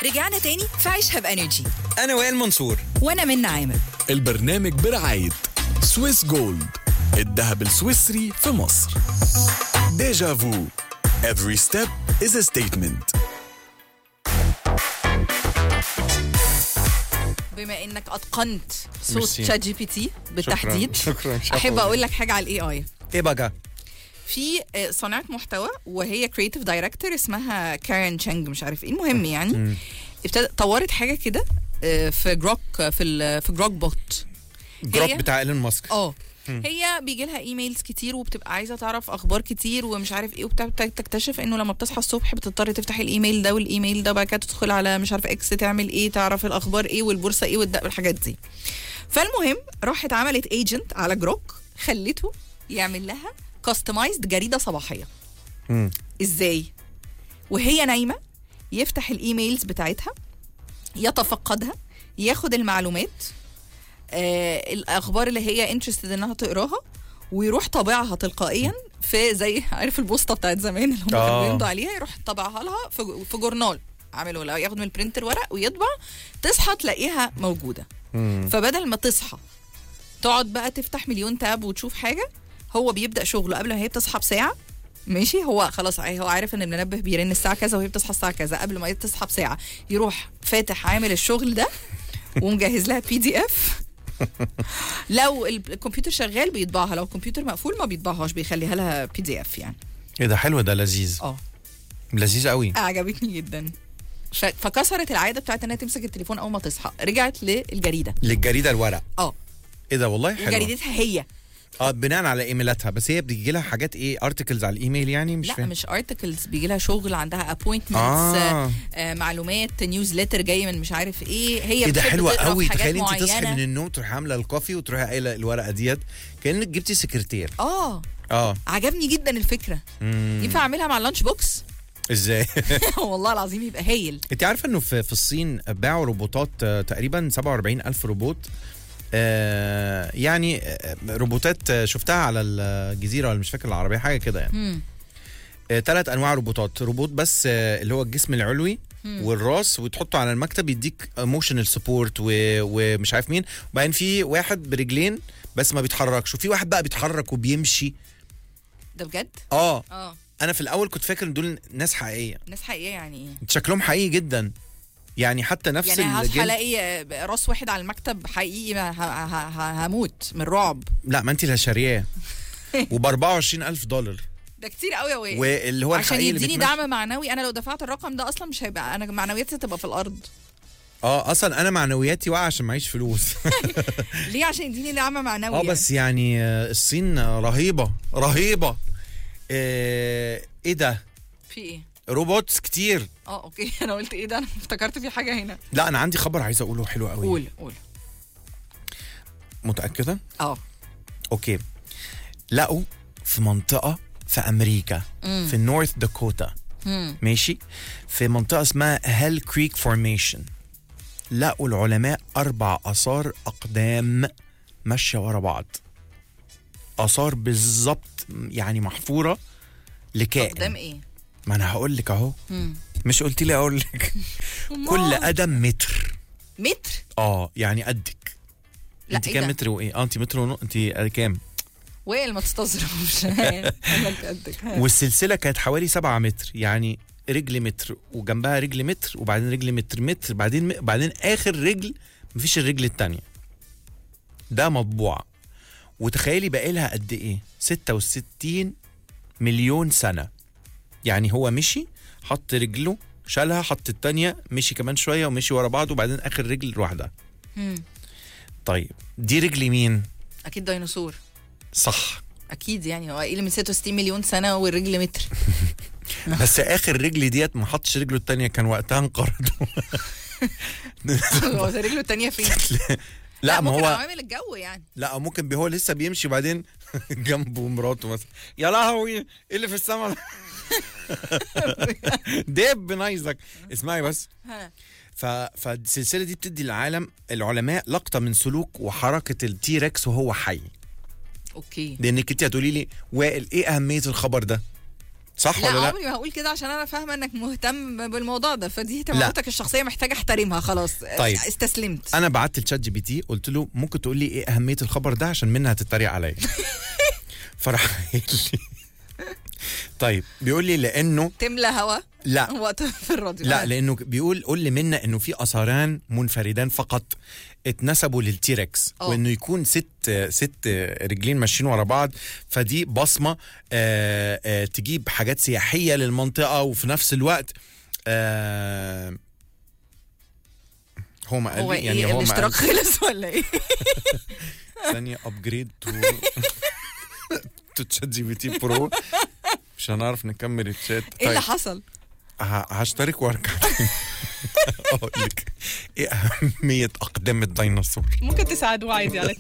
رجعنا تاني في عيشها بانرجي انا وائل منصور وانا من عامر البرنامج برعاية سويس جولد الذهب السويسري في مصر ديجا فو Every step is a statement بما انك اتقنت صوت ميرسي. شات جي بي تي بالتحديد شكراً، شكراً. احب اقول لك حاجه على الاي اي ايه بقى في آه، صانعه محتوى وهي كريتيف دايركتور اسمها كارين تشانج مش عارف ايه المهم يعني ابتدت طورت حاجه كده آه، في جروك في ال- في جروك بوت جروب هي- بتاع ايلون ماسك اه هي بيجي لها ايميلز كتير وبتبقى عايزه تعرف اخبار كتير ومش عارف ايه وبتاع بتاع- تكتشف انه لما بتصحى الصبح بتضطر تفتح الايميل ده والايميل ده وبعد كده تدخل على مش عارف اكس تعمل ايه تعرف الاخبار ايه والبورصه ايه والد- والحاجات دي فالمهم راحت عملت ايجنت على جروك خلته يعمل لها كاستمايزد جريده صباحيه مم. ازاي وهي نايمه يفتح الايميلز بتاعتها يتفقدها ياخد المعلومات آه الاخبار اللي هي انترستد انها تقراها ويروح طابعها تلقائيا في زي عارف البوسطه بتاعت زمان اللي هم كانوا آه. بيمضوا عليها يروح طابعها لها في, في جورنال عامله لها ياخد من البرينتر ورق ويطبع تصحى تلاقيها موجوده مم. فبدل ما تصحى تقعد بقى تفتح مليون تاب وتشوف حاجه هو بيبدا شغله قبل ما هي بتصحى بساعه ماشي هو خلاص هو عارف ان المنبه بيرن الساعه كذا وهي بتصحى الساعه كذا قبل ما هي تصحى بساعه يروح فاتح عامل الشغل ده ومجهز لها بي دي اف لو ال- الكمبيوتر شغال بيطبعها لو الكمبيوتر مقفول ما بيطبعهاش بيخليها لها بي دي اف يعني ايه ده حلو ده لذيذ اه لذيذ قوي عجبتني جدا ف- فكسرت العاده بتاعت انها تمسك التليفون اول ما تصحى رجعت للجريده للجريده الورق اه ايه ده والله حلو وجريدتها هي اه بناء على ايميلاتها بس هي بتجي لها حاجات ايه ارتكلز على الايميل يعني مش لا فاهم مش ارتكلز بيجي لها شغل عندها ابوينتمنتس آه. آه. آه معلومات نيوز ليتر جاي من مش عارف ايه هي ايه ده بتحب حلوه تقرا في قوي حاجات تخيلي انت تصحي معينة. من النوم تروحي عامله الكوفي وتروحي قايله الورقه ديت كانك جبتي سكرتير اه اه عجبني جدا الفكره مم. ينفع اعملها مع اللانش بوكس ازاي والله العظيم يبقى هايل انت عارفه انه في, في الصين باعوا روبوتات آه، تقريبا 47 الف روبوت آه يعني آه، روبوتات آه، شفتها على الجزيره ولا مش فاكر العربيه حاجه كده يعني مم. ثلاث انواع روبوتات روبوت بس آه، اللي هو الجسم العلوي والراس وتحطه على المكتب يديك موشنال سبورت ومش عارف مين وبعدين في واحد برجلين بس ما بيتحركش وفي واحد بقى بيتحرك وبيمشي ده بجد اه اه انا في الاول كنت فاكر ان دول ناس حقيقيه ناس حقيقيه يعني ايه شكلهم حقيقي جدا يعني حتى نفس يعني هصحى الجلد الاقي آه، راس واحد على المكتب حقيقي ما ه- ه- ه- هموت من الرعب لا ما انت اللي شارياه وب 24000 دولار ده كتير قوي يا وائل واللي هو عشان الحقيقي اللي يديني بيتمشى. دعم معنوي انا لو دفعت الرقم ده اصلا مش هيبقى انا معنوياتي هتبقى في الارض اه اصلا انا معنوياتي واقعه عشان معيش فلوس ليه عشان يديني دعم معنوي اه يعني. بس يعني آه، الصين رهيبه رهيبه آه، ايه ده في ايه روبوتس كتير اه اوكي انا قلت ايه ده انا افتكرت في حاجه هنا لا انا عندي خبر عايز اقوله حلو قوي قول قول متاكده اه اوكي لقوا في منطقه في امريكا مم. في نورث داكوتا مم. ماشي في منطقه اسمها هيل كريك فورميشن لقوا العلماء اربع اثار اقدام ماشيه ورا بعض اثار بالظبط يعني محفوره لكائن قدام ايه ما انا هقول لك اهو مم. مش قلت لي اقول لك كل أمال. قدم متر متر اه يعني قدك لا، انت إيه كام ده؟ متر وايه اه انت متر ونص انت كام وائل ما تستظرفش قالك قدك ها. والسلسله كانت حوالي 7 متر يعني رجل متر وجنبها رجل متر وبعدين رجل متر متر بعدين م... بعدين اخر رجل مفيش الرجل التانية ده مطبوعه وتخيلي باقي لها قد ايه 66 مليون سنه يعني هو مشي حط رجله شالها حط التانية مشي كمان شويه ومشي ورا بعض وبعدين اخر رجل لوحدها مم. طيب دي رجل مين اكيد ديناصور صح اكيد يعني هو ايه اللي من 66 مليون سنه والرجل متر بس اخر رجل ديت ما حطش رجله التانية كان وقتها انقرض هو ده رجله التانية فين لا ما ممكن هو عوامل الجو يعني لا ممكن بي- هو لسه بيمشي وبعدين جنبه مراته مثلا يا لهوي ايه اللي في السما دب نايزك اسمعي بس ها. ف... فالسلسله دي بتدي العالم العلماء لقطه من سلوك وحركه التي ريكس وهو حي اوكي لانك انت هتقولي لي وائل ايه اهميه الخبر ده صح لا ولا لا عمري ما هقول كده عشان انا فاهمه انك مهتم بالموضوع ده فدي اهتماماتك الشخصيه محتاجه احترمها خلاص طيب. استسلمت انا بعت لتشات جي بي تي قلت له ممكن تقول لي ايه اهميه الخبر ده عشان منها هتتريق عليا فراح قايل لي طيب بيقول لي لانه تملى هوا لا وقت في الراديو لا لانه بيقول قول لي منا انه في اثاران منفردان فقط اتنسبوا للتيركس أه. وانه يكون ست ست رجلين ماشيين ورا بعض فدي بصمه آه آه تجيب حاجات سياحيه للمنطقه وفي نفس الوقت آه هو ما قال هو لي ايه يعني هو ما الاشتراك قال خلص ولا ايه ثانيه ابجريد تو تو تشات جي بي تي برو مش هنعرف نكمل الشات ايه اللي حصل ه- هشترك وارجع تاني. اقول لك ايه اهميه اقدام الديناصور ممكن تساعدوا عادي على